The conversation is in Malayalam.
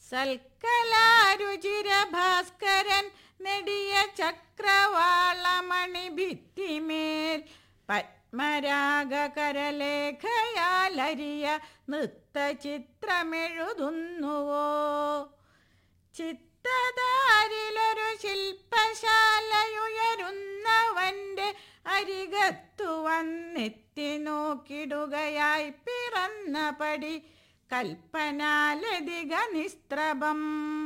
സൽക്കലാരുചിര ഭാസ്കരൻ നെടിയ ചക്രവാളമണി ഭിത്തിമേൽ പത്മരാഗ കരലേഖയാലരിയ നൃത്ത ചിത്രമെഴുതുന്നുവോ ചിത്തതാരിലൊരു ശില്പശാലയുയരുന്നവന്റെ അരികത്തു വന്നെത്തി നോക്കിടുകയായി പിറന്ന പടി കൽപ്പനാലതിക നിസ്ത്രഭം